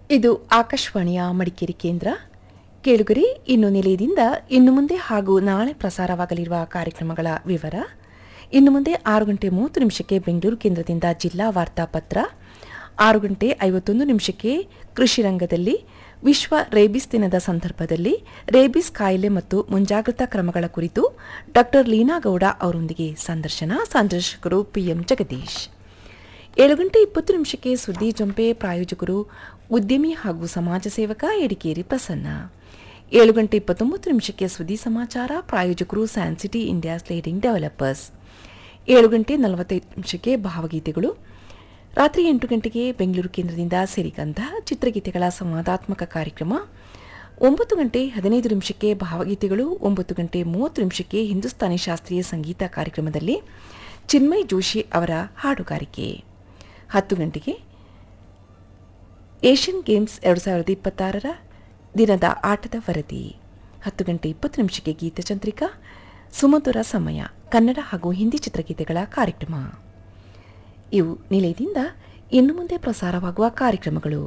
ಇದು ಆಕಾಶವಾಣಿಯ ಮಡಿಕೇರಿ ಕೇಂದ್ರ ಕೇಳುಗರಿ ಇನ್ನು ನಿಲಯದಿಂದ ಇನ್ನು ಮುಂದೆ ಹಾಗೂ ನಾಳೆ ಪ್ರಸಾರವಾಗಲಿರುವ ಕಾರ್ಯಕ್ರಮಗಳ ವಿವರ ಇನ್ನು ಮುಂದೆ ಆರು ಗಂಟೆ ಮೂವತ್ತು ನಿಮಿಷಕ್ಕೆ ಬೆಂಗಳೂರು ಕೇಂದ್ರದಿಂದ ಜಿಲ್ಲಾ ವಾರ್ತಾಪತ್ರ ಆರು ಗಂಟೆ ಐವತ್ತೊಂದು ನಿಮಿಷಕ್ಕೆ ಕೃಷಿ ರಂಗದಲ್ಲಿ ವಿಶ್ವ ರೇಬಿಸ್ ದಿನದ ಸಂದರ್ಭದಲ್ಲಿ ರೇಬಿಸ್ ಕಾಯಿಲೆ ಮತ್ತು ಮುಂಜಾಗ್ರತಾ ಕ್ರಮಗಳ ಕುರಿತು ಡಾಕ್ಟರ್ ಲೀನಾ ಗೌಡ ಅವರೊಂದಿಗೆ ಸಂದರ್ಶನ ಸಂದರ್ಶಕರು ಪಿಎಂ ಜಗದೀಶ್ ಏಳು ಗಂಟೆ ಇಪ್ಪತ್ತು ನಿಮಿಷಕ್ಕೆ ಸುದ್ದಿ ಜಂಪೆ ಪ್ರಾಯೋಜಕರು ಉದ್ಯಮಿ ಹಾಗೂ ಸಮಾಜ ಸೇವಕ ಎಡಿಕೇರಿ ಪ್ರಸನ್ನ ಏಳು ಗಂಟೆ ಇಪ್ಪತ್ತೊಂಬತ್ತು ನಿಮಿಷಕ್ಕೆ ಸುದ್ದಿ ಸಮಾಚಾರ ಪ್ರಾಯೋಜಕರು ಸ್ಯಾನ್ಸಿಟಿ ಇಂಡಿಯಾಸ್ ಲೀಡಿಂಗ್ ಡೆವಲಪರ್ಸ್ ಏಳು ಗಂಟೆ ನಲವತ್ತೈದು ನಿಮಿಷಕ್ಕೆ ಭಾವಗೀತೆಗಳು ರಾತ್ರಿ ಎಂಟು ಗಂಟೆಗೆ ಬೆಂಗಳೂರು ಕೇಂದ್ರದಿಂದ ಸಿರಿಗಂಧ ಚಿತ್ರಗೀತೆಗಳ ಸಂವಾದಾತ್ಮಕ ಕಾರ್ಯಕ್ರಮ ಒಂಬತ್ತು ಗಂಟೆ ಹದಿನೈದು ನಿಮಿಷಕ್ಕೆ ಭಾವಗೀತೆಗಳು ಒಂಬತ್ತು ಗಂಟೆ ಮೂವತ್ತು ನಿಮಿಷಕ್ಕೆ ಹಿಂದೂಸ್ತಾನಿ ಶಾಸ್ತ್ರೀಯ ಸಂಗೀತ ಕಾರ್ಯಕ್ರಮದಲ್ಲಿ ಚಿನ್ಮಯ್ ಜೋಶಿ ಅವರ ಹಾಡುಗಾರಿಕೆ ಹತ್ತು ಗಂಟೆಗೆ ಏಷ್ಯನ್ ಗೇಮ್ಸ್ ಎರಡು ಸಾವಿರದ ಇಪ್ಪತ್ತಾರರ ದಿನದ ಆಟದ ವರದಿ ಹತ್ತು ಗಂಟೆ ಇಪ್ಪತ್ತು ನಿಮಿಷಕ್ಕೆ ಗೀತಚಂದ್ರಿಕಾ ಸುಮಧುರ ಸಮಯ ಕನ್ನಡ ಹಾಗೂ ಹಿಂದಿ ಚಿತ್ರಗೀತೆಗಳ ಕಾರ್ಯಕ್ರಮ ಇವು ನಿಲಯದಿಂದ ಇನ್ನು ಮುಂದೆ ಪ್ರಸಾರವಾಗುವ ಕಾರ್ಯಕ್ರಮಗಳು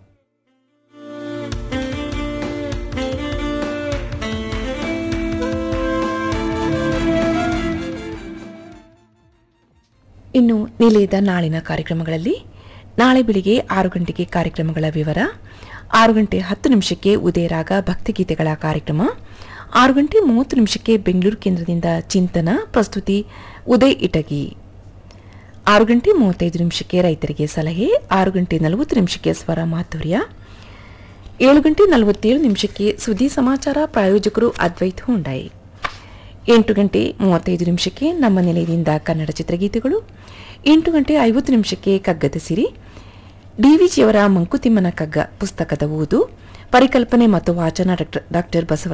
ಇನ್ನು ನಿಲಯದ ನಾಳಿನ ಕಾರ್ಯಕ್ರಮಗಳಲ್ಲಿ ನಾಳೆ ಬೆಳಿಗ್ಗೆ ಆರು ಗಂಟೆಗೆ ಕಾರ್ಯಕ್ರಮಗಳ ವಿವರ ಆರು ಗಂಟೆ ಹತ್ತು ನಿಮಿಷಕ್ಕೆ ಉದಯರಾಗ ಭಕ್ತಿಗೀತೆಗಳ ಕಾರ್ಯಕ್ರಮ ಆರು ಗಂಟೆ ಮೂವತ್ತು ನಿಮಿಷಕ್ಕೆ ಬೆಂಗಳೂರು ಕೇಂದ್ರದಿಂದ ಚಿಂತನ ಪ್ರಸ್ತುತಿ ಉದಯ್ ಇಟಗಿ ಆರು ಗಂಟೆ ಮೂವತ್ತೈದು ನಿಮಿಷಕ್ಕೆ ರೈತರಿಗೆ ಸಲಹೆ ಆರು ಗಂಟೆ ನಲವತ್ತು ನಿಮಿಷಕ್ಕೆ ಸ್ವರ ಮಾಧುರ್ಯ ಏಳು ಗಂಟೆ ನಲವತ್ತೇಳು ನಿಮಿಷಕ್ಕೆ ಸುದ್ದಿ ಸಮಾಚಾರ ಪ್ರಾಯೋಜಕರು ಅದ್ವೈತ್ ಹುಂಡೈ ಎಂಟು ಗಂಟೆ ಮೂವತ್ತೈದು ನಿಮಿಷಕ್ಕೆ ನಮ್ಮ ನಿಲಯದಿಂದ ಕನ್ನಡ ಚಿತ್ರಗೀತೆಗಳು ಎಂಟು ಗಂಟೆ ಐವತ್ತು ನಿಮಿಷಕ್ಕೆ ಕಗ್ಗದ ಸಿರಿ ಡಿವಿಜಿಯವರ ಮಂಕುತಿಮ್ಮನ ಕಗ್ಗ ಪುಸ್ತಕದ ಓದು ಪರಿಕಲ್ಪನೆ ಮತ್ತು ವಾಚನ ಡಾಕ್ಟರ್ ಬಸವರಾಜ